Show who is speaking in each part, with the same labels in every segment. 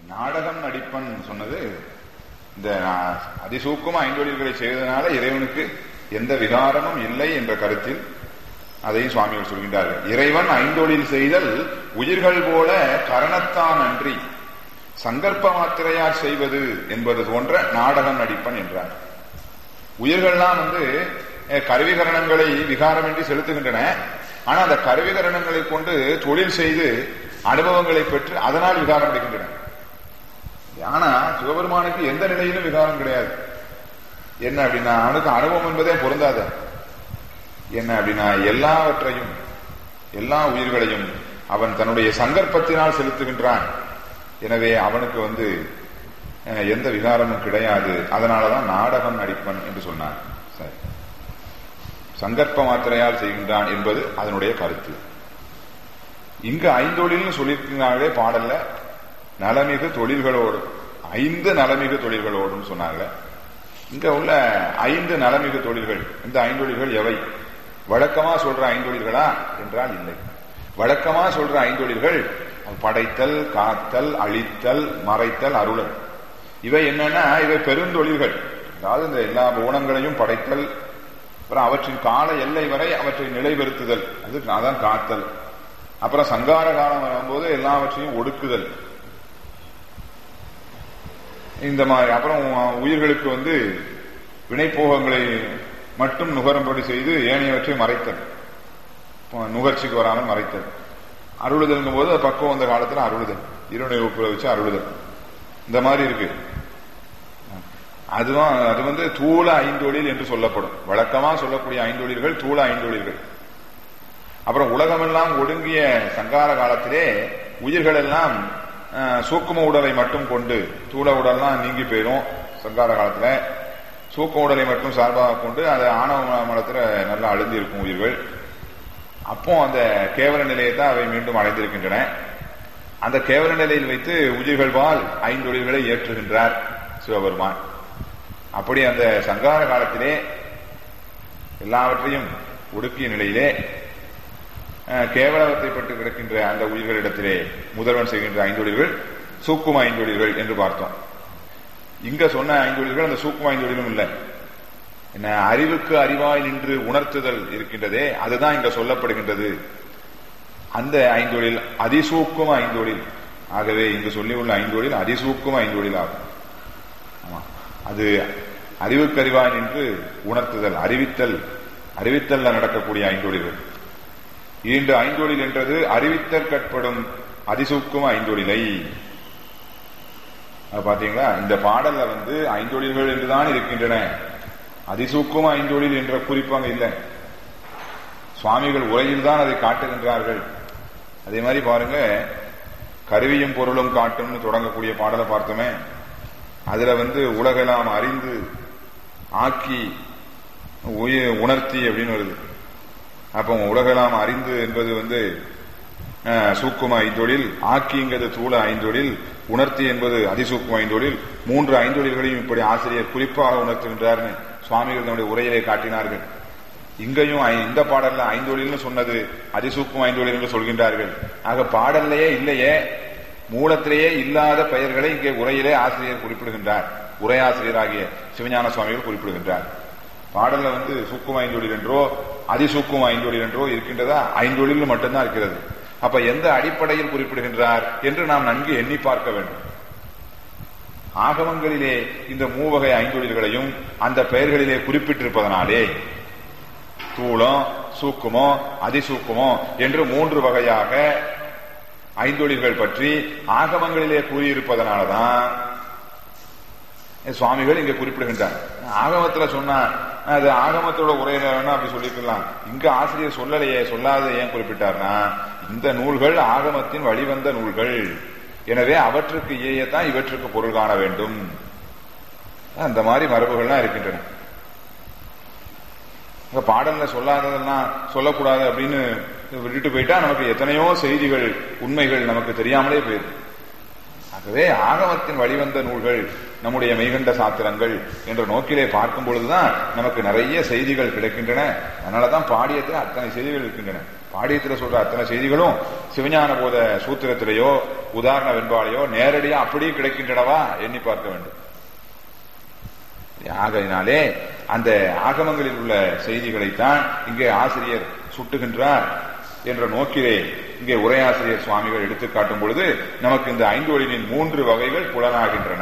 Speaker 1: நாடகம் நடிப்பன் சொன்னது இந்த நான் அதிசூக்கும ஐந்தொழில்களை செய்ததனால இறைவனுக்கு எந்த விகாரமும் இல்லை என்ற கருத்தில் அதையும் சுவாமிகள் சொல்கின்றார்கள் இறைவன் ஐந்தொழில் செய்தல் உயிர்கள் போல கரணத்தான் அன்றி சங்கற்ப மாத்திரையார் செய்வது என்பது போன்ற நாடகம் நடிப்பன் என்றார் உயிர்கள்லாம் வந்து அஹ், கருவிகரணங்களை விகாரமின்றி செலுத்துகின்றன ஆனா அந்த கருவிகரணங்களை கொண்டு தொழில் செய்து அனுபவங்களை பெற்று அதனால் விகாரம் அடைகின்றன ஆனா சிவபெருமானுக்கு எந்த நிலையிலும் விகாரம் கிடையாது என்ன அப்படின்னா அவனுக்கு அனுபவம் என்பதே பொருந்தாத என்ன அப்படின்னா எல்லாவற்றையும் எல்லா உயிர்களையும் அவன் தன்னுடைய சங்கற்பத்தினால் செலுத்துகின்றான் எனவே அவனுக்கு வந்து அஹ், எந்த விகாரமும் கிடையாது அதனாலதான் நாடகம் நடிப்பன் என்று சொன்னான் சரி சங்கற்ப மாத்திரையால் செய்கின்றான் என்பது அதனுடைய கருத்து இங்கு ஐந்தொழில்னு சொல்லியிருக்கிறாங்களே பாடல்ல நலமிகு தொழில்களோடு ஐந்து நலமிகு தொழில்களோடும் சொன்னாங்க இங்க உள்ள ஐந்து நலமிகு தொழில்கள் இந்த ஐந்தொழில்கள் எவை வழக்கமா சொல்ற ஐந்தொழில்களா என்றால் இல்லை வழக்கமா சொல்ற ஐந்தொழில்கள் படைத்தல் காத்தல் அழித்தல் மறைத்தல் அருளல் இவை என்னன்னா இவை பெருந்தொழில்கள் அதாவது இந்த எல்லா குணங்களையும் படைத்தல் அப்புறம் அவற்றின் கால எல்லை வரை அவற்றை நிலைபெறுத்துதல் அது அதான் காத்தல் அப்புறம் சங்கார காலம் வரும்போது எல்லாவற்றையும் ஒடுக்குதல் இந்த மாதிரி அப்புறம் உயிர்களுக்கு வந்து வினைப்போகங்களை மட்டும் நுகரும்படி செய்து ஏனையவற்றை மறைத்தல் இப்போ நுகர்ச்சிக்கு வராமல் மறைத்தல் அருளுதல்ங்கும் போது அது பக்குவம் வந்த காலத்துல அருளுதல் இருநை உப்புல வச்சு அருளுதல் இந்த மாதிரி இருக்கு அதுவும் அது வந்து தூள ஐந்தொழில் என்று சொல்லப்படும் வழக்கமா சொல்லக்கூடிய ஐந்தொழில்கள் தூள ஐந்தொழில்கள் அப்புறம் உலகமெல்லாம் ஒடுங்கிய சங்கார காலத்திலே உயிர்கள் எல்லாம் அஹ், சூக்கும உடலை மட்டும் கொண்டு தூள உடல்லாம் நீங்கி போயிடும் சங்கார காலத்துல சூக்கும உடலை மட்டும் சார்பாக கொண்டு அது ஆணவ மலத்துல நல்லா அழுந்தி இருக்கும் உயிர்கள் அப்போ அந்த கேவல நிலையத்தை அவை மீண்டும் அடைந்திருக்கின்றன அந்த கேவல நிலையில் வைத்து உயிர்கள் வாழ் ஐந்தொழில்களை ஏற்றுகின்றார் சிவபெருமான் அப்படி அந்த சங்கார காலத்திலே எல்லாவற்றையும் ஒடுக்கிய நிலையிலே அஹ், கேவலத்தை பட்டு கிடக்கின்ற அந்த உயிர்களிடத்திலே முதல்வன் செய்கின்ற ஐந்தொழில்கள் சூக்கும ஐந்தொழில்கள் என்று பார்த்தோம் இங்க சொன்ன ஐந்தொழில்கள் அந்த சூக்கும ஐந்தொழிலும் இல்லை என்ன அறிவுக்கு அறிவாய் நின்று உணர்த்துதல் இருக்கின்றதே அதுதான் இங்க சொல்லப்படுகின்றது அந்த ஐந்தொழில் அதிசூக்கும ஐந்தொழில் ஆகவே இங்கு சொல்லியுள்ள ஐந்தொழில் அதிசூக்கும ஐந்தொழில் ஆகும் ஆமா அது அறிவுக்கறிவாய் நின்று உணர்த்துதல் அறிவித்தல் அறிவித்தல்ல நடக்கக்கூடிய ஐந்தொழில்கள் ஈண்டு ஐந்தொழில் என்றது அறிவித்தல் கட்படும் அதிசூக்கும ஐந்தொழிலை அது பாத்தீங்களா இந்த பாடல்ல வந்து ஐந்தொழில்கள் என்றுதான் இருக்கின்றன அதிசூக்கும ஐந்தொழில் என்ற குறிப்பு அங்க இல்லை சுவாமிகள் உரையில் தான் அதை காட்டுகின்றார்கள் அதே மாதிரி பாருங்க கருவியும் பொருளும் காட்டும்னு தொடங்கக்கூடிய பாடலை பார்த்தோமே அதுல வந்து உலகெல்லாம் அறிந்து ஆக்கி உய- உணர்த்தி அப்படின்னு வருது அப்போ உலகெல்லாம் அறிந்து என்பது வந்து அஹ், சூக்கும ஐந்தொழில் ஆக்கிங்கிறது தூள ஐந்தொழில் உணர்த்தி என்பது அதிசூக்கும ஐந்தொழில் மூன்று ஐந்தொழில்களையும் இப்படி ஆசிரியர் குறிப்பாக உணர்த்துகின்றார்னு சுவாமிகள் தன்னுடைய உரையிலே காட்டினார்கள் இங்கேயும் ஐ- இந்த பாடல்ல ஐந்தொழில்னு சொன்னது அதிசூக்கும் ஐந்தொழில் என்று சொல்கின்றார்கள் ஆக பாடல்லையே இல்லையே மூலத்திலேயே இல்லாத பெயர்களை இங்கே உரையிலே ஆசிரியர் குறிப்பிடுகின்றார் உரையாசிரியராகிய சிவஞான சுவாமிகள் குறிப்பிடுகின்றார் பாடல்ல வந்து சூக்கும் ஐந்தொழில் என்றோ அதிசூக்கும் ஐந்தொழில் என்றோ இருக்கின்றதா ஐந்தொழில் மட்டும்தான் இருக்கிறது அப்ப எந்த அடிப்படையில் குறிப்பிடுகின்றார் என்று நாம் நன்கு எண்ணி பார்க்க வேண்டும் ஆகமங்களிலே இந்த மூவகை ஐந்தொழில்களையும் அந்த பெயர்களிலே குறிப்பிட்டிருப்பதனாலே தூளம் சூக்குமோ அதிசூக்குமோ என்று மூன்று வகையாக ஐந்தொழில்கள் பற்றி ஆகமங்களிலே கூறியிருப்பதனாலதான் சுவாமிகள் இங்க குறிப்பிடுகின்றார் ஆகமத்துல சொன்னா அது ஆகமத்தோட உரையில வேணா அப்படி சொல்லிக்கலாம் இங்க ஆசிரியர் சொல்லலையே சொல்லாத ஏன் குறிப்பிட்டார்னா இந்த நூல்கள் ஆகமத்தின் வழிவந்த நூல்கள் எனவே அவற்றுக்கு ஏயத்தான் இவற்றுக்கு பொருள் காண வேண்டும் அந்த மாதிரி மரபுகள்லாம் இருக்கின்றன இந்த பாடல்ல சொல்லாததெல்லாம் சொல்லக்கூடாது அப்படின்னு விட்டுட்டு போயிட்டா நமக்கு எத்தனையோ செய்திகள் உண்மைகள் நமக்கு தெரியாமலே போயிடும் ஆகவே ஆகமத்தின் வழிவந்த நூல்கள் நம்முடைய மெய்கண்ட சாத்திரங்கள் என்ற நோக்கிலே பார்க்கும் பொழுதுதான் நமக்கு நிறைய செய்திகள் கிடைக்கின்றன அதனாலதான் பாடியத்தில் அத்தனை செய்திகள் இருக்கின்றன பாடியத்தில் சொல்ற அத்தனை செய்திகளும் சிவஞான போத சூத்திரத்திலேயோ உதாரண வெண்பாளையோ நேரடியா அப்படியே கிடைக்கின்றனவா எண்ணி பார்க்க வேண்டும் ஆகையினாலே அந்த ஆகமங்களில் உள்ள செய்திகளைத்தான் இங்கே ஆசிரியர் சுட்டுகின்றார் என்ற நோக்கிலே இங்கே உரையாசிரியர் சுவாமிகள் எடுத்து காட்டும் பொழுது நமக்கு இந்த ஐந்தொழிலின் மூன்று வகைகள் புலனாகின்றன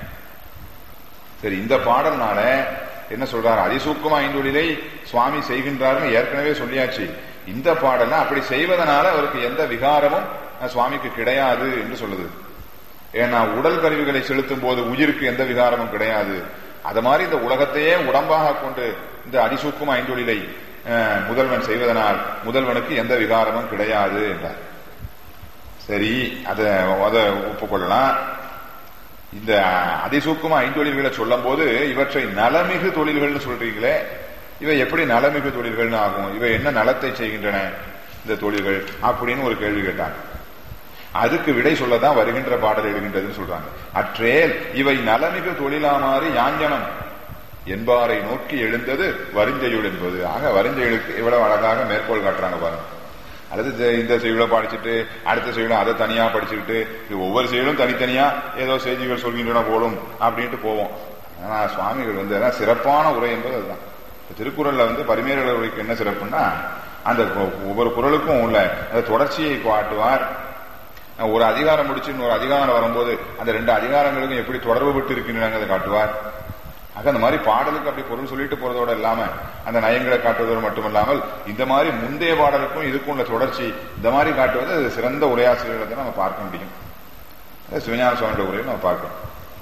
Speaker 1: சரி இந்த பாடல்னால என்ன சொல்றாரு அதிசூக்கமா ஐந்தொழிலை சுவாமி செய்கின்றார்னு ஏற்கனவே சொல்லியாச்சு இந்த பாடல்ல அப்படி செய்வதனால அவருக்கு எந்த விகாரமும் சுவாமிக்கு கிடையாது என்று சொல்லுது ஏன்னா உடல் கருவிகளை செலுத்தும் போது உயிருக்கு எந்த விகாரமும் கிடையாது அது மாதிரி இந்த உலகத்தையே உடம்பாக கொண்டு இந்த அதிசூக்கும் ஐந்தொழிலை முதல்வன் செய்வதனால் முதல்வனுக்கு எந்த விகாரமும் கிடையாது என்றார் சரி அதை அதை ஒப்புக்கொள்ளலாம் இந்த அதிசூக்குமா ஐந்தொழில்களை சொல்லும் போது இவற்றை நலமிகு தொழில்கள்னு சொல்றீங்களே இவை எப்படி நலமிகு தொழில்கள்னு ஆகும் இவை என்ன நலத்தை செய்கின்றன இந்த தொழில்கள் அப்படின்னு ஒரு கேள்வி கேட்டாங்க அதுக்கு விடை சொல்லதான் வருகின்ற பாடல் எழுகின்றதுன்னு சொல்றாங்க அற்றேல் இவை நலமிகு தொழிலாமாறு யாஞ்சனம் என்பாரை நோக்கி எழுந்தது வரிஞ்செயுள் என்பது ஆக வரிஞ்செயுளுக்கு இவ்வளவு அழகாக மேற்கோள் காட்டுறாங்க பாருங்க அல்லது இந்த செயலை படிச்சுட்டு அடுத்த செயலும் அதை தனியா படிச்சுக்கிட்டு இது ஒவ்வொரு செயலும் தனித்தனியா ஏதோ செய்திகள் சொல்கின்றன போலும் அப்படின்ட்டு போவோம் ஆனா சுவாமிகள் வந்து அதான் சிறப்பான உரை என்பது அதுதான் திருக்குறள்ல வந்து பரிமேறல் உரைக்கு என்ன சிறப்புன்னா அந்த ஒவ்வொரு குரலுக்கும் உள்ள அந்த தொடர்ச்சியை காட்டுவார் ஒரு அதிகாரம் முடிச்சு இன்னொரு அதிகாரம் வரும்போது அந்த ரெண்டு அதிகாரங்களுக்கும் எப்படி தொடர்பு பட்டு இருக்கின்றன காட்டுவார் ஆக அந்த மாதிரி பாடலுக்கு அப்படி பொருள் சொல்லிட்டு போறதோட இல்லாம அந்த நயங்களை காட்டுவதோடு மட்டுமல்லாமல் இந்த மாதிரி முந்தைய பாடலுக்கும் இதுக்கும் உள்ள தொடர்ச்சி இந்த மாதிரி காட்டுவது அது சிறந்த உரையாசிரியர்களை நம்ம பார்க்க முடியும் சிவஞான சுவாமியோட உரையை நம்ம பார்க்கணும்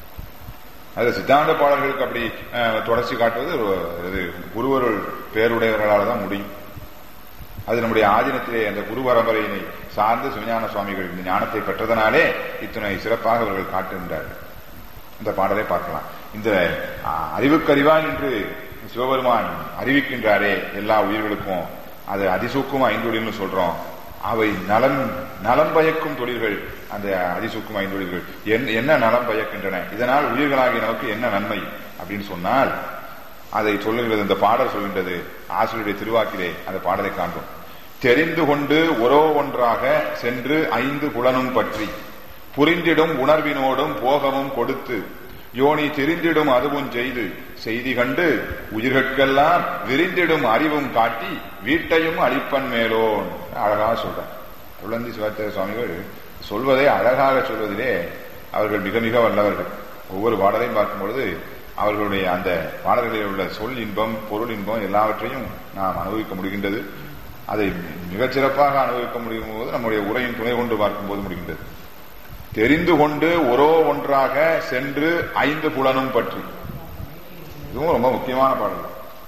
Speaker 1: அது சித்தாந்த பாடல்களுக்கு அப்படி தொடர்ச்சி காட்டுவது இது குருவருள் பேருடையவர்களால் தான் முடியும் அது நம்முடைய ஆதீனத்திலே அந்த குரு பரம்பரையினை சார்ந்து சிவஞான சுவாமிகள் இந்த ஞானத்தை பெற்றதனாலே இத்தனை சிறப்பாக அவர்கள் காட்டுகின்றார்கள் இந்த பாடலை பார்க்கலாம் இந்த அறிவுக்கறிவான் என்று சிவபெருமான் அறிவிக்கின்றாரே எல்லா உயிர்களுக்கும் அது அதிசூக்கும் ஐந்தொழில்னு சொல்றோம் அவை நலம் நலம் பயக்கும் தொழில்கள் அந்த அதிசூக்கும் ஐந்தொழில்கள் என்ன நலம் பயக்கின்றன இதனால் உயிர்களாகிய நமக்கு என்ன நன்மை அப்படின்னு சொன்னால் அதை சொல்லுகிறது இந்த பாடல் சொல்கின்றது ஆசிரியருடைய திருவாக்கிலே அந்த பாடலை காண்போம் தெரிந்து கொண்டு ஒரோ ஒன்றாக சென்று ஐந்து புலனும் பற்றி புரிந்திடும் உணர்வினோடும் போகமும் கொடுத்து யோனி தெரிந்திடும் அதுவும் செய்து செய்தி கண்டு உயிர்கட்கெல்லாம் விரிந்திடும் அறிவும் காட்டி வீட்டையும் அழிப்பன் மேலோன் அழகா சொல்ற குழந்தை சிவாச்சாரிய சுவாமிகள் சொல்வதை அழகாக சொல்வதிலே அவர்கள் மிக மிக வல்லவர்கள் ஒவ்வொரு பாடலையும் பார்க்கும் பொழுது அவர்களுடைய அந்த பாடல்களில் உள்ள சொல் இன்பம் பொருள் இன்பம் எல்லாவற்றையும் நாம் அனுபவிக்க முடிகின்றது அதை மிகச் சிறப்பாக அனுபவிக்க முடியும் போது நம்முடைய உரையின் துணை கொண்டு பார்க்கும் போது முடிகின்றது தெரிந்து கொண்டு ஒரோ ஒன்றாக சென்று ஐந்து புலனும் பற்றி இதுவும் ரொம்ப முக்கியமான பாடல்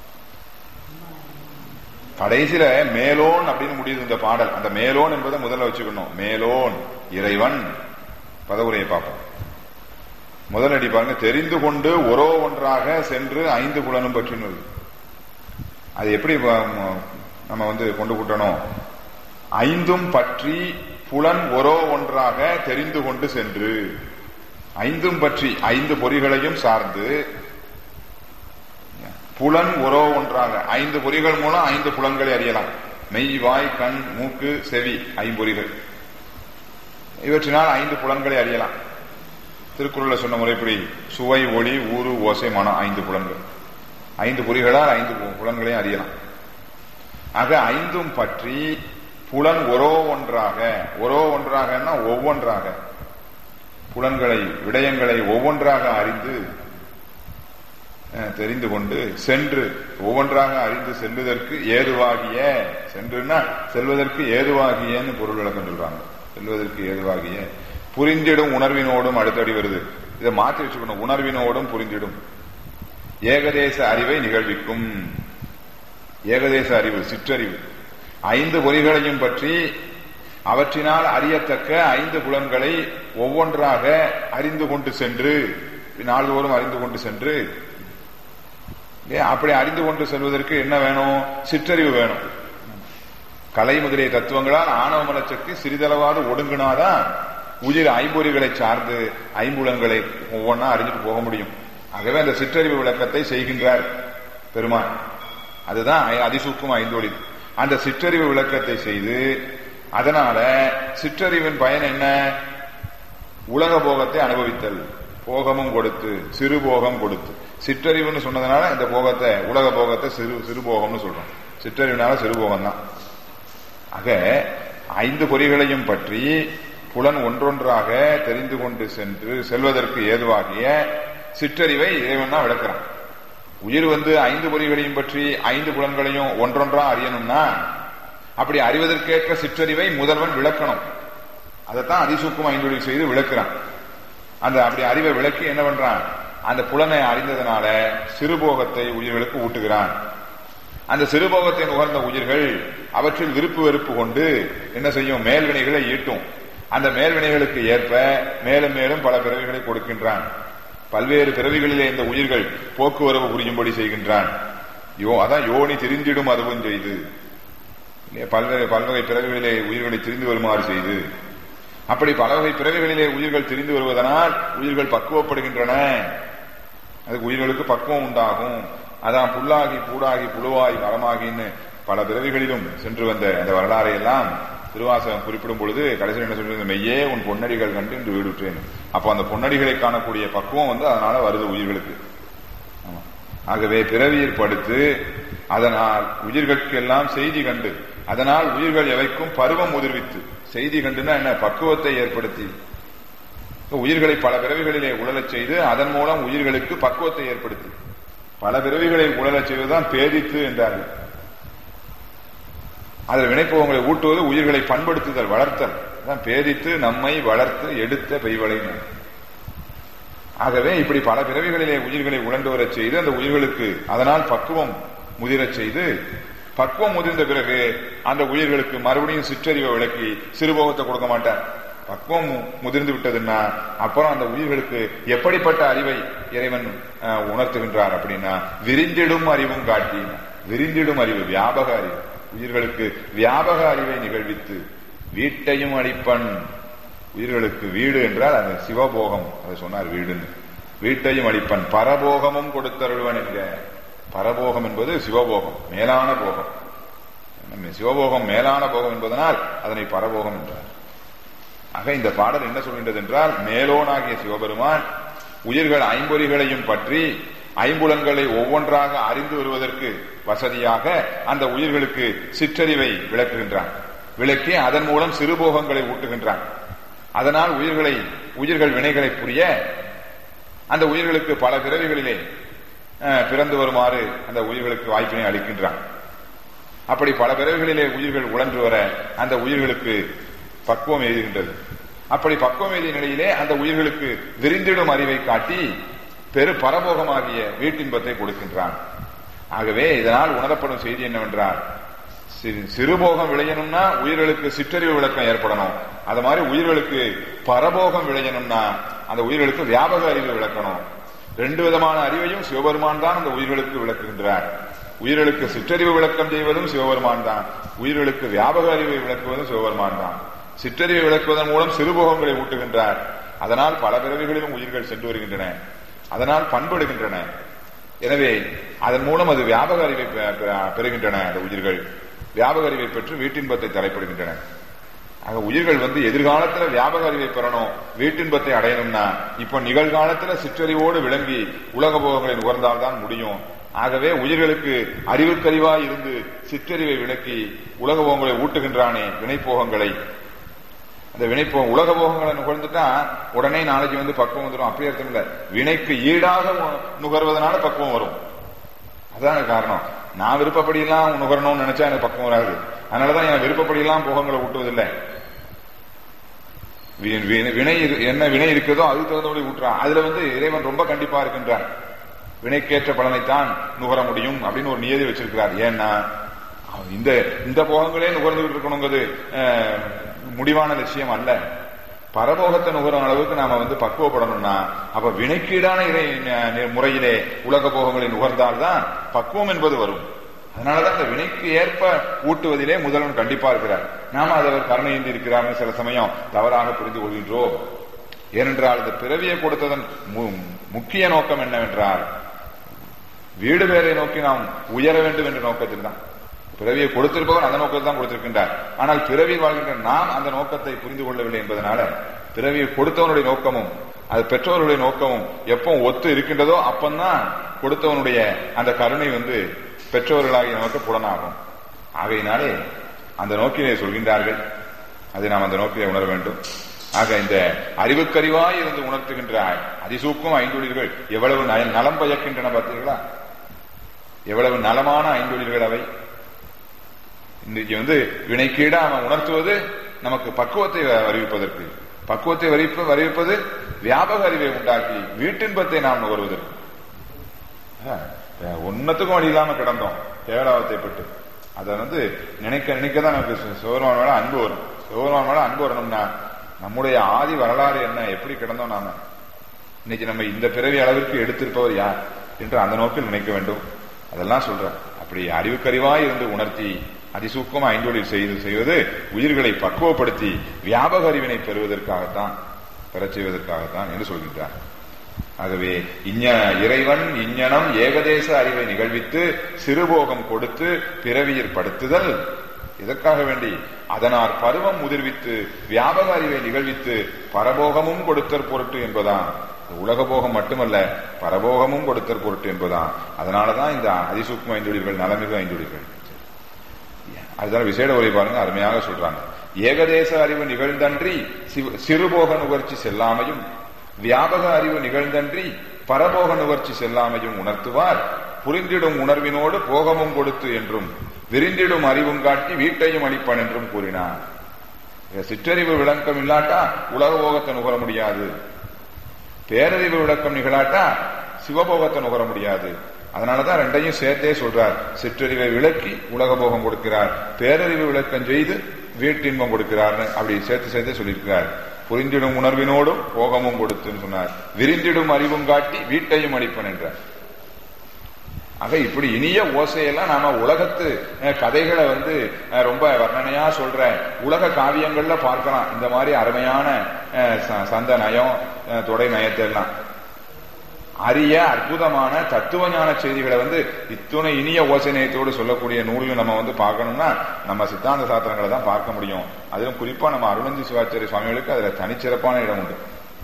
Speaker 1: கடைசியில மேலோன் அப்படின்னு முடியுது இந்த பாடல் அந்த மேலோன் என்பதை முதல்ல வச்சுக்கணும் மேலோன் இறைவன் பதவுரையை பார்ப்போம் முதலடி பாருங்க தெரிந்து கொண்டு ஒரோ ஒன்றாக சென்று ஐந்து புலனும் பற்றினது அது எப்படி நம்ம வந்து கொண்டு கூட்டணும் ஐந்தும் பற்றி புலன் ஒரோ ஒன்றாக தெரிந்து கொண்டு சென்று ஐந்தும் பற்றி ஐந்து பொறிகளையும் சார்ந்து புலன் ஒரோ ஒன்றாக ஐந்து பொறிகள் மூலம் ஐந்து புலன்களை அறியலாம் மெய் வாய் கண் மூக்கு செவி ஐம்பொறிகள் இவற்றினால் ஐந்து புலன்களை அறியலாம் திருக்குறள் சொன்ன முறைப்படி சுவை ஒளி ஊறு ஓசை மனம் ஐந்து புலன்கள் ஐந்து பொறிகளால் ஐந்து புலன்களையும் அறியலாம் ஆக ஐந்தும் பற்றி புலன் ஒரோ ஒன்றாக ஒரோ ஒன்றாகன்னா ஒவ்வொன்றாக புலன்களை விடயங்களை ஒவ்வொன்றாக அறிந்து தெரிந்து கொண்டு சென்று ஒவ்வொன்றாக அறிந்து செல்வதற்கு ஏதுவாகிய சென்றுன்னா செல்வதற்கு ஏதுவாகியன்னு பொருள் விளக்கம் சொல்றாங்க செல்வதற்கு ஏதுவாகிய புரிந்திடும் உணர்வினோடும் அடுத்தடி வருது இதை மாற்றி வச்சுக்கணும் உணர்வினோடும் புரிந்திடும் ஏகதேச அறிவை நிகழ்விக்கும் ஏகதேச அறிவு சிற்றறிவு ஐந்து பொறிகளையும் பற்றி அவற்றினால் அறியத்தக்க ஐந்து புலன்களை ஒவ்வொன்றாக அறிந்து கொண்டு சென்று நாள்தோறும் அறிந்து கொண்டு சென்று அப்படி அறிந்து கொண்டு செல்வதற்கு என்ன வேணும் சிற்றறிவு வேணும் கலை முதலிய தத்துவங்களால் ஆணவ மலச்சக்தி சிறிதளவாது ஒடுங்கினாதான் உயிர் ஐம்பொறிகளை சார்ந்து ஐம்புலன்களை ஒவ்வொன்றா அறிஞ்சிட்டு போக முடியும் ஆகவே அந்த சிற்றறிவு விளக்கத்தை செய்கின்றார் பெருமான் அதுதான் அதிசூக்கும் ஐந்தொழி அந்த சிற்றறிவு விளக்கத்தை செய்து அதனால சிற்றறிவின் பயன் என்ன உலக போகத்தை அனுபவித்தல் போகமும் கொடுத்து சிறு போகம் கொடுத்து சிற்றறிவுன்னு சொன்னதுனால இந்த போகத்தை உலக போகத்தை சிறு சிறு போகம்னு சொல்றோம் சிற்றறிவுனால சிறு போகம் தான் ஆக ஐந்து பொறிகளையும் பற்றி புலன் ஒன்றொன்றாக தெரிந்து கொண்டு சென்று செல்வதற்கு ஏதுவாகிய சிற்றறிவை இறைவன் தான் விளக்குறான் உயிர் வந்து ஐந்து பொறிகளையும் பற்றி ஐந்து புலன்களையும் ஒன்றொன்றா அறியணும்னா அப்படி அறிவதற்கேற்ற சிற்றறிவை முதல்வன் விளக்கணும் அதைத்தான் அதிசூக்கும் ஐந்தொழில் செய்து விளக்குறான் அந்த அப்படி அறிவை விளக்கி என்ன பண்றான் அந்த புலனை அறிந்ததனால சிறுபோகத்தை உயிர்களுக்கு ஊட்டுகிறான் அந்த சிறுபோகத்தை நுகர்ந்த உயிர்கள் அவற்றில் விருப்பு வெறுப்பு கொண்டு என்ன செய்யும் மேல்வினைகளை ஈட்டும் அந்த மேல்வினைகளுக்கு ஏற்ப மேலும் மேலும் பல பிறவிகளை கொடுக்கின்றான் பல்வேறு பிறவிகளிலே இந்த உயிர்கள் போக்குவரவு புரியும்படி செய்கின்றான் யோ அதான் யோனி திரிந்திடும் அதுவும் செய்து பல்வேறு பல்வகை பிறவிகளிலே உயிர்களை திரிந்து வருமாறு செய்து அப்படி பல வகை பிறவிகளிலே உயிர்கள் திரிந்து வருவதனால் உயிர்கள் பக்குவப்படுகின்றன அதுக்கு உயிர்களுக்கு பக்குவம் உண்டாகும் அதான் புல்லாகி பூடாகி புழுவாய் மரமாகின்னு பல பிறவிகளிலும் சென்று வந்த அந்த வரலாறை எல்லாம் திருவாசகம் குறிப்பிடும் பொழுது கடைசியில் என்ன சொல்றது மெய்யே உன் பொன்னடிகள் கண்டு இன்று வீடுற்றேன் அப்போ அந்த பொன்னடிகளை காணக்கூடிய பக்குவம் வந்து அதனால வருது உயிர்களுக்கு ஆகவே பிறவியில் படுத்து அதனால் உயிர்களுக்கெல்லாம் செய்தி கண்டு அதனால் உயிர்கள் எவைக்கும் பருவம் முதிர்வித்து செய்தி கண்டுனா என்ன பக்குவத்தை ஏற்படுத்தி உயிர்களை பல பிறவிகளிலே உழலச் செய்து அதன் மூலம் உயிர்களுக்கு பக்குவத்தை ஏற்படுத்தி பல பிறவிகளை உழலச் செய்வதுதான் பேதித்து என்றார்கள் அதில் வினைப்பவங்களை ஊட்டுவது உயிர்களை பண்படுத்துதல் வளர்த்தல் பேதித்து நம்மை வளர்த்து எடுத்த பெய்வளை ஆகவே இப்படி பல பிறவிகளிலே உயிர்களை உழண்டு வரச் செய்து அந்த உயிர்களுக்கு அதனால் பக்குவம் முதிரச் செய்து பக்குவம் முதிர்ந்த பிறகு அந்த உயிர்களுக்கு மறுபடியும் சிற்றறிவை விளக்கி சிறுபோகத்தை கொடுக்க மாட்டார் பக்குவம் முதிர்ந்து விட்டதுன்னா அப்புறம் அந்த உயிர்களுக்கு எப்படிப்பட்ட அறிவை இறைவன் உணர்த்துகின்றார் அப்படின்னா விரிந்திடும் அறிவும் காட்டி விரிந்திடும் அறிவு வியாபக அறிவு உயிர்களுக்கு வியாபக அறிவை நிகழ்வித்து வீட்டையும் அளிப்பன் உயிர்களுக்கு வீடு என்றால் அது சிவபோகம் அதை சொன்னார் வீடுன்னு வீட்டையும் அளிப்பன் பரபோகமும் கொடுத்தருள்வன் என்க பரபோகம் என்பது சிவபோகம் மேலான போகம் சிவபோகம் மேலான போகம் என்பதனால் அதனை பரபோகம் என்றார் ஆக இந்த பாடல் என்ன சொல்கின்றது என்றால் மேலோனாகிய சிவபெருமான் உயிர்கள் ஐம்பொறிகளையும் பற்றி ஐம்புலன்களை ஒவ்வொன்றாக அறிந்து வருவதற்கு வசதியாக அந்த உயிர்களுக்கு சிற்றறிவை விளக்குகின்றான் விளக்கி அதன் மூலம் சிறுபோகங்களை ஊட்டுகின்றான் அதனால் உயிர்களை உயிர்கள் வினைகளை புரிய அந்த உயிர்களுக்கு பல பிறவிகளிலே பிறந்து வருமாறு அந்த உயிர்களுக்கு வாய்ப்பினை அளிக்கின்றான் அப்படி பல பிறவிகளிலே உயிர்கள் உழன்று வர அந்த உயிர்களுக்கு பக்குவம் எழுதுகின்றது அப்படி பக்குவம் எழுதிய நிலையிலே அந்த உயிர்களுக்கு விரிந்திடும் அறிவை காட்டி பெரு பரபோகமாகிய வீட்டின்பத்தை கொடுக்கின்றான் ஆகவே இதனால் உணரப்படும் செய்தி என்னவென்றால் சிறுபோகம் விளையணும்னா உயிர்களுக்கு சிற்றறிவு விளக்கம் ஏற்படணும் அது மாதிரி உயிர்களுக்கு பரபோகம் விளையணும்னா அந்த உயிர்களுக்கு வியாபக அறிவு விளக்கணும் ரெண்டு விதமான அறிவையும் சிவபெருமான் தான் அந்த உயிர்களுக்கு விளக்குகின்றார் உயிர்களுக்கு சிற்றறிவு விளக்கம் செய்வதும் சிவபெருமான் தான் உயிர்களுக்கு வியாபக அறிவை விளக்குவதும் சிவபெருமான் தான் சிற்றறிவை விளக்குவதன் மூலம் சிறுபோகங்களை ஊட்டுகின்றார் அதனால் பல பிறவிகளிலும் உயிர்கள் சென்று வருகின்றன அதனால் பண்படுகின்றன எனவே அதன் மூலம் அது வியாபக அறிவை பெறுகின்றன அந்த உயிர்கள் வியாபக அறிவை பெற்று வீட்டின்பத்தை தலைப்படுகின்றன ஆக உயிர்கள் வந்து எதிர்காலத்துல வியாபக அறிவை பெறணும் வீட்டின்பத்தை அடையணும்னா இப்ப நிகழ்காலத்துல சிற்றறிவோடு விளங்கி உலக போகங்களை நுகர்ந்தால்தான் முடியும் ஆகவே உயிர்களுக்கு அறிவுக்கறிவாய் இருந்து சிற்றறிவை விளக்கி உலக போகங்களை ஊட்டுகின்றானே வினைப்போகங்களை அந்த வினைப்போகம் உலக போகங்களை நுகர்ந்துட்டா உடனே நாளைக்கு வந்து பக்குவம் வந்துடும் அப்படி அர்த்தம் இல்ல வினைக்கு ஈடாக நுகர்வதனால பக்குவம் வரும் அதான் காரணம் நான் விருப்பப்படி எல்லாம் நுகரணும்னு நினைச்சா எனக்கு பக்கம் வராது அதனாலதான் என் விருப்பப்படி எல்லாம் போகங்களை ஊட்டுவதில்லை வினை என்ன வினை இருக்கிறதோ அதுக்கு தகுந்தபடி ஊட்டுறான் அதுல வந்து இறைவன் ரொம்ப கண்டிப்பா இருக்கின்றான் வினைக்கேற்ற பலனைத்தான் நுகர முடியும் அப்படின்னு ஒரு நியதி வச்சிருக்கிறார் ஏன்னா இந்த இந்த போகங்களே நுகர்ந்துகிட்டு இருக்கணுங்கிறது முடிவான லட்சியம் அல்ல பரபோகத்தை நுகரும் அளவுக்கு நாம வந்து பக்குவப்படணும்னா அப்ப வினைக்கீடான இறை முறையிலே உலக போகங்களை நுகர்ந்தால்தான் பக்குவம் என்பது வரும் அதனாலதான் இந்த வினைக்கு ஏற்ப ஊட்டுவதிலே முதல்வன் கண்டிப்பா இருக்கிறார் நாம அதை அவர் கருணையின்றி இருக்கிறார்னு சில சமயம் தவறாக புரிந்து கொள்கின்றோம் ஏனென்றால் இந்த பிறவியை கொடுத்ததன் முக்கிய நோக்கம் என்னவென்றால் வீடு பேரை நோக்கி நாம் உயர வேண்டும் என்ற நோக்கத்தில் தான் பிறவியை கொடுத்திருப்பவர் அந்த நோக்கத்தில் தான் கொடுத்திருக்கின்றார் ஆனால் பிறவி வாழ்கின்ற நாம் அந்த நோக்கத்தை புரிந்து கொள்ளவில்லை என்பதனால பிறவியை கொடுத்தவனுடைய நோக்கமும் அது பெற்றோர்களுடைய நோக்கமும் எப்போ ஒத்து இருக்கின்றதோ அப்பந்தான் கொடுத்தவனுடைய அந்த கருணை வந்து பெற்றோர்களாகிய நமக்கு புலனாகும் ஆகையினாலே அந்த நோக்கிலே சொல்கின்றார்கள் அதை நாம் அந்த நோக்கிலே உணர வேண்டும் ஆக இந்த அறிவுக்கறிவாய் இருந்து உணர்த்துகின்ற அதிசூக்கும் ஐந்தொழில்கள் எவ்வளவு நய- நலம் பயக்கின்றன பார்த்தீர்களா எவ்வளவு நலமான ஐந்தொழில்கள் அவை இன்றைக்கு வந்து வினைக்கீடா அவன் உணர்த்துவது நமக்கு பக்குவத்தை அறிவிப்பதற்கு பக்குவத்தை வரிப்ப அறிவிப்பது வியாபக அறிவை உண்டாக்கி வீட்டின்பத்தை நாம் நுகர்வதற்கு அஹ், ஒன்னத்துக்கும் வழி இல்லாம கிடந்தோம் கேவலாவத்தை பட்டு அதை வந்து நினைக்க நினைக்க தான் நமக்கு சு- சிவபெருமான் மேல அன்பு வரும் சிவபெருமான் மேல அன்பு வரணும்னா நம்முடைய ஆதி வரலாறு என்ன எப்படி கிடந்தோம் நாம இன்னைக்கு நம்ம இந்த பிறவி அளவிற்கு எடுத்திருப்பவர் யார் என்று அந்த நோக்கில் நினைக்க வேண்டும் அதெல்லாம் சொல்றேன் அப்படி அறிவுக்கறிவாய் இருந்து உணர்த்தி அதிசூக்கமா ஐந்தொழில் செய்து செய்வது உயிர்களை பக்குவப்படுத்தி வியாபக அறிவினை பெறுவதற்காகத்தான் பெறச் செய்வதற்காகத்தான் என்று சொல்கின்றார் ஆகவே இஞ்ஞ இறைவன் இஞ்ஞனம் ஏகதேச அறிவை நிகழ்வித்து சிறுபோகம் கொடுத்து பிறவியில் படுத்துதல் இதற்காக வேண்டி அதனார் பருவம் முதிர்வித்து வியாபக அறிவை நிகழ்வித்து பரபோகமும் கொடுத்தற் பொருட்டு என்பதான் உலக போகம் மட்டுமல்ல பரபோகமும் கொடுத்தற் பொருட்டு என்பதான் அதனாலதான் இந்த அதிசூக்ம ஐந்தொழில்கள் நலமிகு ஐந்தொழில்கள் அதுதான் விசேட உரை பாருங்க அருமையாக சொல்றாங்க ஏகதேச அறிவு நிகழ்ந்தன்றி சிவ- சிறுபோக நுகர்ச்சி செல்லாமையும் வியாபக அறிவு நிகழ்ந்தன்றி பரபோக நுகர்ச்சி செல்லாமையும் உணர்த்துவார் புரிந்திடும் உணர்வினோடு போகமும் கொடுத்து என்றும் விரிந்திடும் அறிவும் காட்டி வீட்டையும் அளிப்பன் என்றும் கூறினார் சிற்றறிவு விளக்கம் இல்லாட்டா உலக போகத்தை நுகர முடியாது பேரறிவு விளக்கம் நிகழாட்டா சிவபோகத்தை நுகர முடியாது அதனாலதான் ரெண்டையும் சேர்த்தே சொல்றார் சிற்றறிவை விளக்கி உலக போகம் கொடுக்கிறார் பேரறிவு விளக்கம் செய்து வீட்டின்பம் கொடுக்கிறார்னு அப்படி சேர்த்து சேர்த்தே சொல்லியிருக்கிறார் புரிந்திடும் உணர்வினோடும் போகமும் கொடுத்துன்னு சொன்னார் விரிந்திடும் அறிவும் காட்டி வீட்டையும் அளிப்பன் என்றார் ஆக இப்படி இனிய ஓசையெல்லாம் நாம உலகத்து அஹ், கதைகளை வந்து அஹ், ரொம்ப வர்ணனையா சொல்ற உலக காவியங்கள்ல பார்க்கலாம் இந்த மாதிரி அருமையான அஹ், ச- சந்த நயம் அஹ், தொடை நயத்தை எல்லாம் அரிய அற்புதமான தத்துவ ஞான செய்திகளை வந்து இத்துணை இனிய ஓசை நயத்தோடு சொல்லக்கூடிய நூல்கள் நம்ம வந்து பார்க்கணும்னா நம்ம சித்தாந்த சாத்திரங்களை தான் பார்க்க முடியும் அதிலும் குறிப்பா நம்ம அருணந்தி சிவாச்சாரிய சுவாமிகளுக்கு அதுல தனிச்சிறப்பான இடம் உண்டு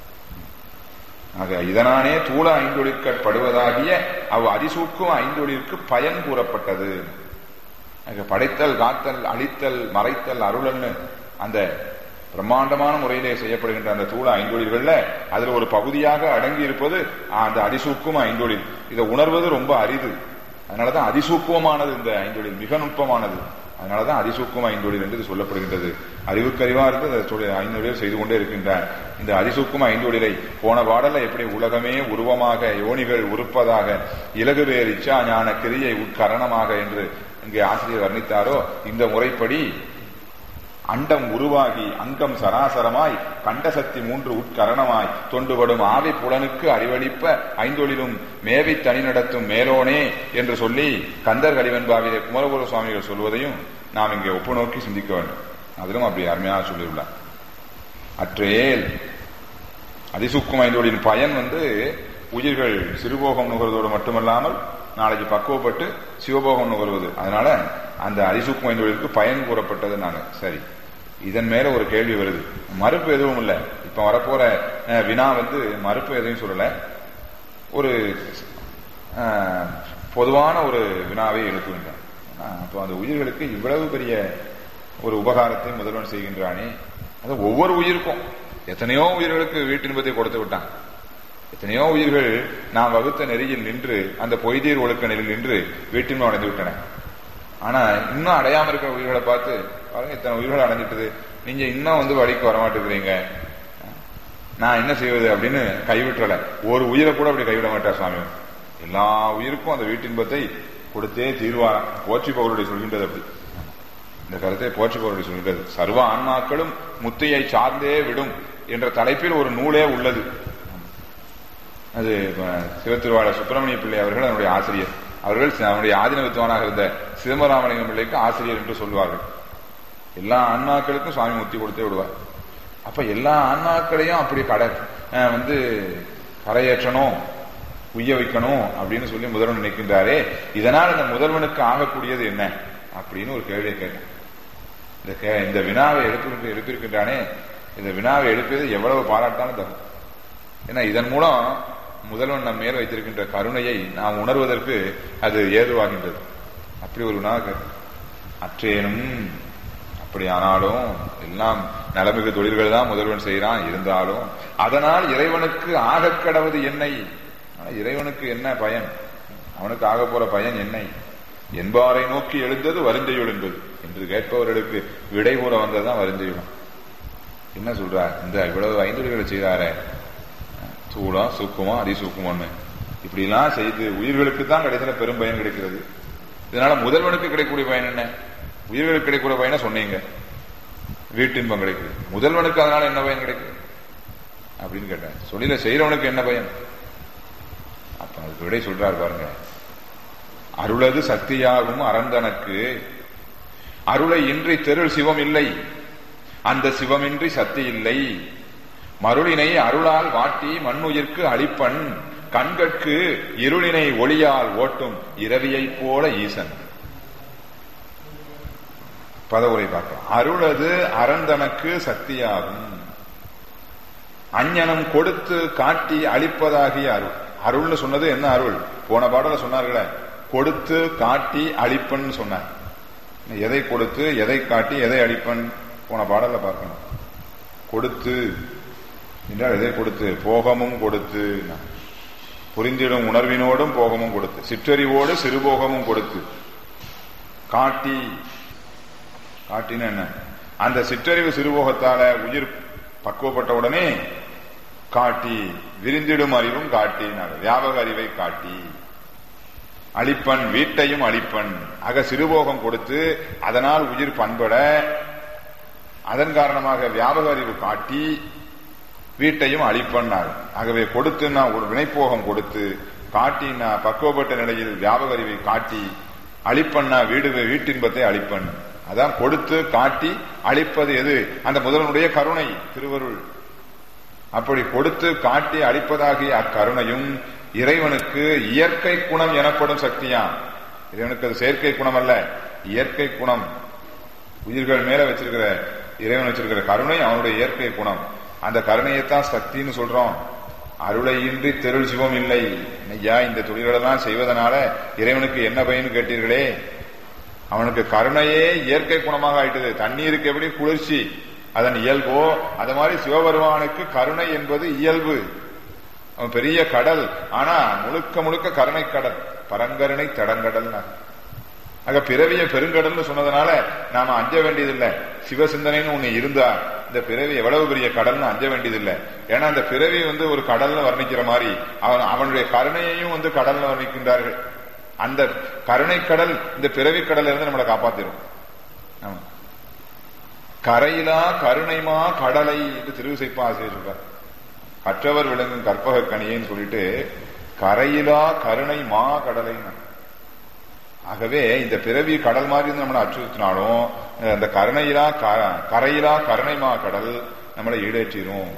Speaker 1: ஆக இதனானே தூள ஐந்தொழிற்கட்படுவதாகிய அவ் அதிசூக்கும் ஐந்தொழிற்கு பயன் கூறப்பட்டது ஆக படைத்தல் காத்தல் அழித்தல் மறைத்தல் அருளல்னு அந்த பிரம்மாண்டமான முறையிலே செய்யப்படுகின்ற அந்த தூள ஐந்தொழில்கள்ல அதுல ஒரு பகுதியாக அடங்கி இருப்பது அந்த அதிசூக்கும் ஐந்தொழில் இதை உணர்வது ரொம்ப அரிது அதனாலதான் அதிசூக்குவமானது இந்த ஐந்தொழில் மிக நுட்பமானது அதனாலதான் அதிசூக்கும் ஐந்தொழில் என்று இது சொல்லப்படுகின்றது அறிவுக்கறிவா இருந்து அந்த தொழில் ஐந்தொழில் செய்து கொண்டே இருக்கின்றார் இந்த அதிசூக்கும் ஐந்தொழிலை போன பாடல்ல எப்படி உலகமே உருவமாக யோனிகள் உருப்பதாக இலகுவேர் இச்சா ஞான கிரியை உட்கரணமாக என்று இங்கே ஆசிரியர் வர்ணித்தாரோ இந்த முறைப்படி அண்டம் உருவாகி அங்கம் சராசரமாய் கண்டசக்தி மூன்று உட்கரணமாய் தொண்டுபடும் ஆவி புலனுக்கு அறிவளிப்ப ஐந்தொழிலும் மேவி தனி நடத்தும் மேலோனே என்று சொல்லி கந்தர் கலிவன்பாவிலே குமரகுரு சுவாமிகள் சொல்வதையும் நாம் இங்கே ஒப்பு நோக்கி சிந்திக்க வேண்டும் அதிலும் அப்படி அருமையாக சொல்லியுள்ளார் அற்றேல் அதிசூக்கும் ஐந்தொழியின் பயன் வந்து உயிர்கள் சிறுபோகம் நுகர்வதோடு மட்டுமல்லாமல் நாளைக்கு பக்குவப்பட்டு சிவபோகம் நுகர்வது அதனால அந்த அதிசூக்கும் ஐந்தொழிலுக்கு பயன் கூறப்பட்டது நாங்க சரி இதன் மேல ஒரு கேள்வி வருது மறுப்பு எதுவும் இல்லை இப்ப வரப்போற அஹ், வினா வந்து மறுப்பு எதையும் சொல்லல ஒரு அஹ், பொதுவான ஒரு வினாவை எழுப்புகின்றான் ஆஹ், அப்போ அந்த உயிர்களுக்கு இவ்வளவு பெரிய ஒரு உபகாரத்தை முதல்வன் செய்கின்றானே அது ஒவ்வொரு உயிருக்கும் எத்தனையோ உயிர்களுக்கு வீட்டின்பத்தை கொடுத்து விட்டான் எத்தனையோ உயிர்கள் நாம் வகுத்த நெறியில் நின்று அந்த பொய்தீர் ஒழுக்க நெறியில் நின்று வீட்டின்மை அடைந்து விட்டன ஆனா இன்னும் அடையாம இருக்கிற உயிர்களை பார்த்து பாருங்க இத்தனை உயிர்கள் அடைஞ்சிட்டது நீங்க இன்னும் வந்து வழிக்கு வரமாட்டேங்கிறீங்க நான் என்ன செய்வது அப்படின்னு கைவிட்டல ஒரு உயிரை கூட அப்படி கைவிட மாட்டார் சுவாமி எல்லா உயிருக்கும் அந்த வீட்டின்பத்தை கொடுத்தே தீர்வாராம் போற்றி பவருடைய சொல்கின்றது அப்படி இந்த கருத்தை போற்றி பவருடைய சொல்கின்றது சர்வ ஆன்மாக்களும் முத்தையை சார்ந்தே விடும் என்ற தலைப்பில் ஒரு நூலே உள்ளது அது அஹ், சிவத்திருவாளர் சுப்பிரமணிய பிள்ளை அவர்கள் அதனுடைய ஆசிரியர் அவர்கள் சி- அவனுடைய ஆதின வித்வானாக இருந்த சிதம்பராமலிங்கம் பிள்ளைக்கு ஆசிரியர் என்று சொல்வார்கள் எல்லா ஆன்மாக்களுக்கும் சுவாமி முத்தி கொடுத்தே விடுவார் அப்ப எல்லா ஆன்மாக்களையும் அப்படி கடை அஹ், வந்து கரையேற்றணும் உய்ய வைக்கணும் அப்படின்னு சொல்லி முதல்வன் நினைக்கின்றாரே இதனால் இந்த முதல்வனுக்கு ஆகக்கூடியது என்ன அப்படின்னு ஒரு கேள்வியை கேட்டேன் இந்த கே- இந்த வினாவை எழுப்பி எழுப்பியிருக்கின்றானே இந்த வினாவை எழுப்பியது எவ்வளவு பாராட்டாலும் தரும் ஏன்னா இதன் மூலம் முதல்வன் நம் மேல் வைத்திருக்கின்ற கருணையை நாம் உணர்வதற்கு அது ஏதுவாகின்றது அப்படி ஒரு வினா கேட்க அற்றேனும் அப்படி ஆனாலும் எல்லாம் நலமிகு தொழில்கள் தான் முதல்வன் செய்யறான் இருந்தாலும் அதனால் இறைவனுக்கு ஆகக் கடவது என்னை ஆனா இறைவனுக்கு என்ன பயன் அவனுக்கு ஆக போற பயன் என்னை என்பாரை நோக்கி எழுந்தது வருந்தையுள் என்பது என்று கேட்பவர்களுக்கு விடை கூற வந்ததுதான் வருந்தையுளம் என்ன சொல்றார் இந்த இவ்வளவு ஐந்தொழில்களை செய்தாரே சூடம் சூக்குமம் அதிசூக்குமம்னு இப்படிலாம் செய்து உயிர்களுக்கு தான் கடைசியில பெரும் பயன் கிடைக்கிறது இதனால முதல்வனுக்கு கிடைக்கக்கூடிய பயன் என்ன உயிர்களுக்கு கிடைக்கக்கூடிய பயனை சொன்னீங்க வீட்டின்பம் கிடைக்குது முதல்வனுக்கு அதனால என்ன பயன் கிடைக்குது அப்படின்னு கேட்டேன் சொல்லில செய்யறவனுக்கு என்ன பயன் அப்ப அதுக்கு விடை சொல்றார் பாருங்க அருளது சக்தியாகும் அறந்தனக்கு அருளை இன்றி தெருள் சிவம் இல்லை அந்த சிவமின்றி சக்தி இல்லை மருளினை அருளால் வாட்டி மண்ணுயிர்க்கு அளிப்பன் கண்கட்கு இருளினை ஒளியால் ஓட்டும் இரவியைப் போல ஈசன் பதவுரை பார்க்கலாம் அருளது அறந்தனக்கு சக்தியாகும் அஞ்ஞனம் கொடுத்து காட்டி அழிப்பதாகிய அருள் அருள்னு சொன்னது என்ன அருள் போன பாடல சொன்னார்களே கொடுத்து காட்டி அழிப்பன் சொன்னார் எதை கொடுத்து எதை காட்டி எதை அழிப்பன் போன பாடல பார்க்கணும் கொடுத்து என்றால் எதை கொடுத்து போகமும் கொடுத்து புரிந்திடும் உணர்வினோடும் போகமும் கொடுத்து சிற்றறிவோடு சிறுபோகமும் கொடுத்து காட்டி காட்டின என்ன அந்த சிற்றறிவு சிறுபோகத்தால உயிர் பக்குவப்பட்ட உடனே காட்டி விரிந்திடும் அறிவும் காட்டினார் வியாபக அறிவை காட்டி அழிப்பன் வீட்டையும் அழிப்பன் ஆக சிறுபோகம் கொடுத்து அதனால் உயிர் பண்பட அதன் காரணமாக வியாபக அறிவு காட்டி வீட்டையும் அழிப்பன்னார் ஆகவே கொடுத்துன்னா ஒரு வினைப்போகம் கொடுத்து காட்டினா பக்குவப்பட்ட நிலையில் வியாபக அறிவை காட்டி அழிப்பண்ணா வீடு வீட்டின்பத்தை அழிப்பன் அதான் கொடுத்து காட்டி அழிப்பது எது அந்த முதலனுடைய கருணை திருவருள் அப்படி கொடுத்து காட்டி அழிப்பதாகிய அக்கருணையும் இறைவனுக்கு இயற்கை குணம் எனப்படும் சக்தியா இறைவனுக்கு அது செயற்கை குணம் அல்ல இயற்கை குணம் உயிர்கள் மேல வச்சிருக்கிற இறைவன் வச்சிருக்கிற கருணை அவனுடைய இயற்கை குணம் அந்த கருணையைத்தான் சக்தின்னு சொல்றோம் அருளை இன்றி தெருள் சிவம் இல்லை ஐயா இந்த தொழில்களெல்லாம் செய்வதனால இறைவனுக்கு என்ன பயன் கேட்டீர்களே அவனுக்கு கருணையே இயற்கை குணமாக ஆயிட்டது தண்ணீருக்கு எப்படி குளிர்ச்சி அதன் இயல்போ அது மாதிரி சிவபெருமானுக்கு கருணை என்பது இயல்பு அவன் பெரிய கடல் ஆனா முழுக்க முழுக்க கருணை கடல் பரங்கருணை தடங்கடல் ஆக பிறவிய பெருங்கடல்னு சொன்னதுனால நாம அஞ்ச வேண்டியதில்லை சிவசிந்தனைன்னு ஒண்ணு இருந்தா இந்த பிறவி எவ்வளவு பெரிய கடல்னு அஞ்ச வேண்டியதில்லை ஏன்னா அந்த பிறவி வந்து ஒரு கடல்னு வர்ணிக்கிற மாதிரி அவன் அவனுடைய கருணையையும் வந்து கடல்னு வர்ணிக்கின்றார்கள் அந்த கருணை கடல் இந்த பிறவி கடல்ல இருந்து நம்மளை காப்பாத்திரும் கரையிலா கருணைமா கடலை என்று திருவிசைப்பா ஆசிரியர் சொல்றார் கற்றவர் விளங்கும் கற்பக கனியன்னு சொல்லிட்டு கரையிலா கருணை மா கடலை ஆகவே இந்த பிறவி கடல் மாதிரி இருந்து நம்மளை அச்சுறுத்தினாலும் அந்த கருணையிலா கரையிலா கருணைமா கடல் நம்மளை ஈடேற்றிடும்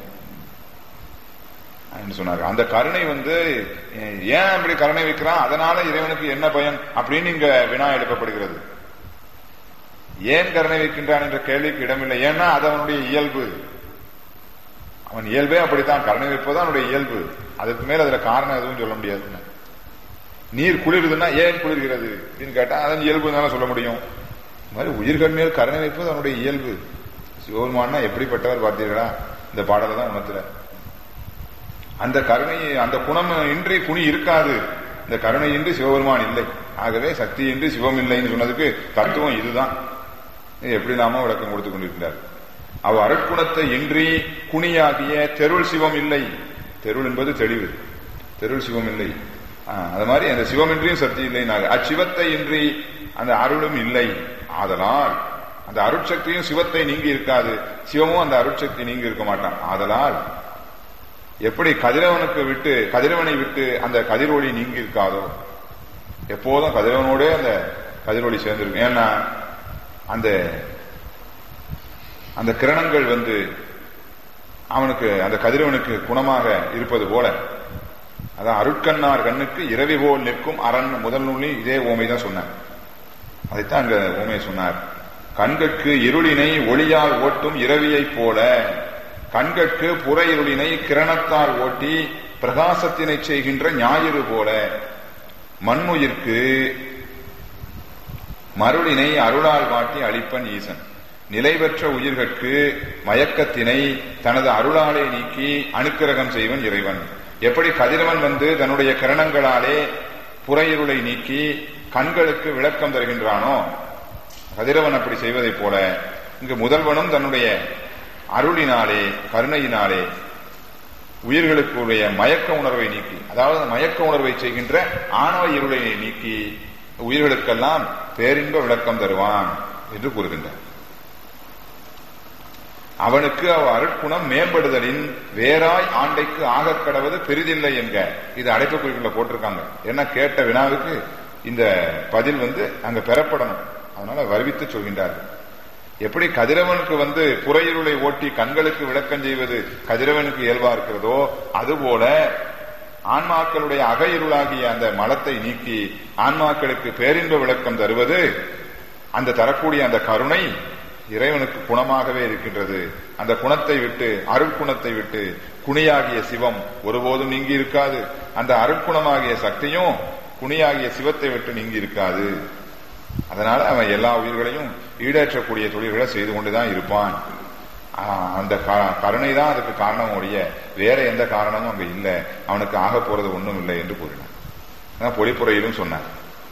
Speaker 1: சொன்னார் அந்த கருணை வந்து ஏன் அப்படி கருணை வைக்கிறான் அதனால இறைவனுக்கு என்ன பயன் அப்படின்னு இங்க வினா எழுப்பப்படுகிறது ஏன் கருணை வைக்கின்றான் என்ற கேள்விக்கு இடமில்லை ஏன்னா அது அவனுடைய இயல்பு அவன் இயல்பே அப்படித்தான் கருணை வைப்பது அவனுடைய இயல்பு அதுக்கு மேல அதுல காரணம் எதுவும் சொல்ல முடியாது நீர் குளிர்துன்னா ஏன் குளிர்கிறது அப்படின்னு கேட்டா அதன் இயல்பு தானே சொல்ல முடியும் இந்த மாதிரி உயிர்கள் மேல் கருணை வைப்பது அவனுடைய இயல்பு சிவபெருமான்னா எப்படிப்பட்டவர் பார்த்தீர்களா இந்த பாடலை தான் உணர்த்துல அந்த கருணை அந்த குணம் இன்றி குனி இருக்காது இந்த கருணை இன்றி சிவபெருமான் இல்லை ஆகவே சக்தி இன்றி சிவம் இல்லைன்னு சொன்னதுக்கு தத்துவம் இதுதான் எப்படி நாம விளக்கம் கொடுத்து கொண்டிருக்கிறார் அவ் அருட்குணத்தை இன்றி குனியாகிய தெருள் சிவம் இல்லை தெருள் என்பது தெளிவு தெருள் சிவம் இல்லை அது மாதிரி அந்த சிவமின்றியும் சக்தி இல்லை அச்சிவத்தை இன்றி அந்த அருளும் இல்லை ஆதலால் அந்த அருட்சக்தியும் சிவத்தை நீங்கி இருக்காது சிவமும் அந்த அருட்சக்தி நீங்கி இருக்க மாட்டான் ஆதலால் எப்படி கதிரவனுக்கு விட்டு கதிரவனை விட்டு அந்த கதிரொளி நீங்கி இருக்காதோ எப்போதும் கதிரவனோட அந்த கதிரொளி சேர்ந்திருக்கும் ஏன்னா அந்த அந்த கிரணங்கள் வந்து அவனுக்கு அந்த கதிரவனுக்கு குணமாக இருப்பது போல அதான் அருட்கண்ணார் கண்ணுக்கு இரவி போல் நிற்கும் அரண் முதல் நூலில் இதே ஓமை தான் சொன்னார் அதைத்தான் அங்க ஓமையை சொன்னார் கண்களுக்கு இருளினை ஒளியால் ஓட்டும் இரவியைப் போல கண்கட்கு புற இருளினை கிரணத்தால் ஓட்டி பிரகாசத்தினை செய்கின்ற ஞாயிறு போல மண்ணுயிர்க்கு மருளினை அருளால் காட்டி அளிப்பன் ஈசன் நிலை பெற்ற உயிர்கட்கு மயக்கத்தினை தனது அருளாலே நீக்கி அனுக்கிரகம் செய்வன் இறைவன் எப்படி கதிரவன் வந்து தன்னுடைய கிரணங்களாலே புற இருளை நீக்கி கண்களுக்கு விளக்கம் தருகின்றானோ கதிரவன் அப்படி செய்வதைப் போல இங்கு முதல்வனும் தன்னுடைய அருளினாலே கருணையினாலே உயிர்களுக்குடைய மயக்க உணர்வை நீக்கி அதாவது மயக்க உணர்வை செய்கின்ற ஆணவ இருளை நீக்கி உயிர்களுக்கெல்லாம் பேரின்ப விளக்கம் தருவான் என்று கூறுகின்றார் அவனுக்கு அவ் அருட்குணம் மேம்படுதலின் வேறாய் ஆண்டைக்கு ஆகக் கடவது பெரிதில்லை என்க இது அடைப்பு குறிப்புல போட்டிருக்காங்க ஏன்னா கேட்ட வினாவுக்கு இந்த பதில் வந்து அங்க பெறப்படணும் அதனால வருவித்து சொல்கின்றார்கள் எப்படி கதிரவனுக்கு வந்து புறையிருளை ஓட்டி கண்களுக்கு விளக்கம் செய்வது கதிரவனுக்கு இயல்பா இருக்கிறதோ அதுபோல ஆன்மாக்களுடைய அகையிருளாகிய அந்த மலத்தை நீக்கி ஆன்மாக்களுக்கு பேரின்ப விளக்கம் தருவது அந்த தரக்கூடிய அந்த கருணை இறைவனுக்கு குணமாகவே இருக்கின்றது அந்த குணத்தை விட்டு அருட்குணத்தை விட்டு குணியாகிய சிவம் ஒருபோதும் நீங்கி இருக்காது அந்த அருட்குணமாகிய சக்தியும் குணியாகிய சிவத்தை விட்டு நீங்கி இருக்காது அதனால அவன் எல்லா உயிர்களையும் ஈடேற்றக்கூடிய தொழில்களை செய்து கொண்டுதான் இருப்பான் அந்த கருணை தான் அதுக்கு காரணம் ஒழிய வேற எந்த காரணமும் அங்க இல்லை அவனுக்கு ஆக போறது ஒன்றும் இல்லை என்று கூறினான் பொழிப்புரையிலும் சொன்னார்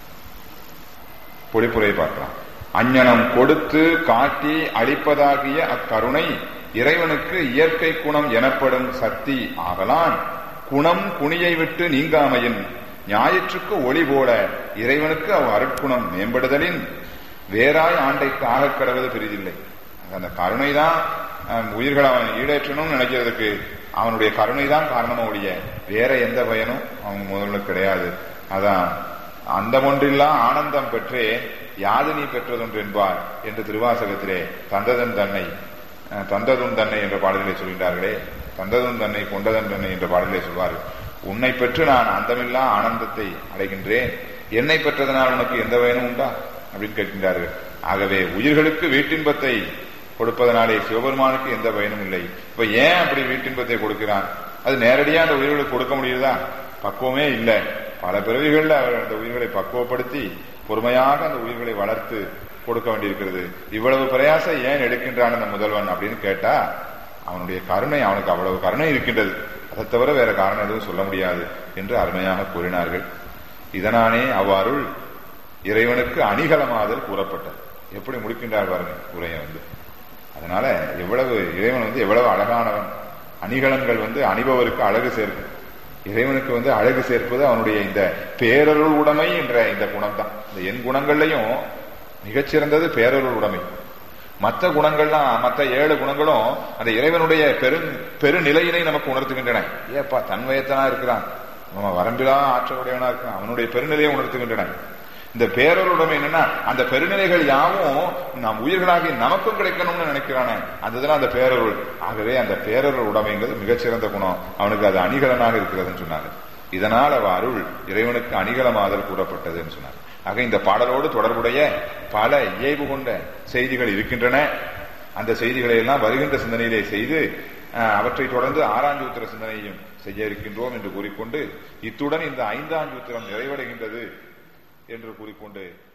Speaker 1: பொழிப்புரையை பார்க்கலாம் அஞ்ஞனம் கொடுத்து காட்டி அளிப்பதாகிய அக்கருணை இறைவனுக்கு இயற்கை குணம் எனப்படும் சக்தி ஆகலான் குணம் குணியை விட்டு நீங்காமையின் ஞாயிற்றுக்கு ஒளி போல இறைவனுக்கு அவ் அருட்குணம் மேம்படுதலின் வேறாய் ஆண்டைக்கு ஆகக் கடவது பெரிதில்லை அந்த கருணை தான் உயிர்கள் அவன் ஈடேற்றணும்னு நினைக்கிறதுக்கு அவனுடைய கருணை தான் காரணமா ஒழிய வேற எந்த பயனும் அவன் முதல்ல கிடையாது அதான் அந்த ஒன்றில்லா ஆனந்தம் பெற்றே யாது நீ பெற்றதொன்று என்பார் என்று திருவாசகத்திலே தந்ததன் தன்னை தந்ததும் தன்னை என்ற பாடலிலே சொல்கின்றார்களே தந்ததும் தன்னை கொண்டதன் தன்னை என்ற பாடலிலே சொல்வார்கள் உன்னை பெற்று நான் அந்தமில்லா ஆனந்தத்தை அடைகின்றேன் என்னை பெற்றதனால் உனக்கு எந்த பயனும் உண்டா அப்படின்னு கேட்கின்றார்கள் ஆகவே உயிர்களுக்கு வீட்டின்பத்தை கொடுப்பதனாலே சிவபெருமானுக்கு எந்த பயனும் இல்லை இப்ப ஏன் அப்படி வீட்டின்பத்தை கொடுக்கிறான் அது நேரடியா அந்த உயிர்களுக்கு கொடுக்க முடியுதா பக்குவமே இல்லை பல பிறவிகள்ல அவர் அந்த உயிர்களை பக்குவப்படுத்தி பொறுமையாக அந்த உயிர்களை வளர்த்து கொடுக்க வேண்டியிருக்கிறது இவ்வளவு பிரயாசம் ஏன் எடுக்கின்றான் அந்த முதல்வன் அப்படின்னு கேட்டா அவனுடைய கருணை அவனுக்கு அவ்வளவு கருணை இருக்கின்றது அதை தவிர வேற காரணம் எதுவும் சொல்ல முடியாது என்று அருமையாக கூறினார்கள் இதனானே அவ்வாறுள் இறைவனுக்கு அணிகலமாதல் கூறப்பட்டது எப்படி முடிக்கின்றார் பாருங்க உரையை வந்து அதனால எவ்வளவு இறைவன் வந்து எவ்வளவு அழகானவன் அணிகலன்கள் வந்து அணிபவருக்கு அழகு சேர்க்கும் இறைவனுக்கு வந்து அழகு சேர்ப்பது அவனுடைய இந்த பேரருள் உடைமை என்ற இந்த குணம் தான் இந்த என் குணங்கள்லையும் மிகச்சிறந்தது பேரருள் உடைமை மற்ற குணங்கள்லாம் மற்ற ஏழு குணங்களும் அந்த இறைவனுடைய பெரு பெருநிலையினை நமக்கு உணர்த்துகின்றன ஏப்பா தன்வயத்தனா இருக்கிறான் நம்ம வரம்பிலா ஆற்றலுடையவனா இருக்கிறான் அவனுடைய பெருநிலையை உணர்த்துகின்றன இந்த பேரருடைமை என்னன்னா அந்த பெருநிலைகள் யாவும் நாம் உயிர்களாகி நமக்கும் கிடைக்கணும்னு நினைக்கிறானே அதுதான் அந்த பேரருள் ஆகவே அந்த பேரருள் உடைமைங்கிறது மிகச்சிறந்த குணம் அவனுக்கு அது அணிகலனாக இருக்கிறதுன்னு சொன்னாங்க இதனால் அவ அருள் இறைவனுக்கு அணிகலமாதல் கூறப்பட்டதுன்னு சொன்னார் ஆக இந்த பாடலோடு தொடர்புடைய பல இயல்பு கொண்ட செய்திகள் இருக்கின்றன அந்த செய்திகளை எல்லாம் வருகின்ற சிந்தனையிலே செய்து அவற்றை தொடர்ந்து ஆறாஞ்சூத்திர சிந்தனையும் செய்ய இருக்கின்றோம் என்று கூறிக்கொண்டு இத்துடன் இந்த ஐந்தாஞ்சூத்திரம் நிறைவடைகின்றது என்று கூறிக்கொண்டு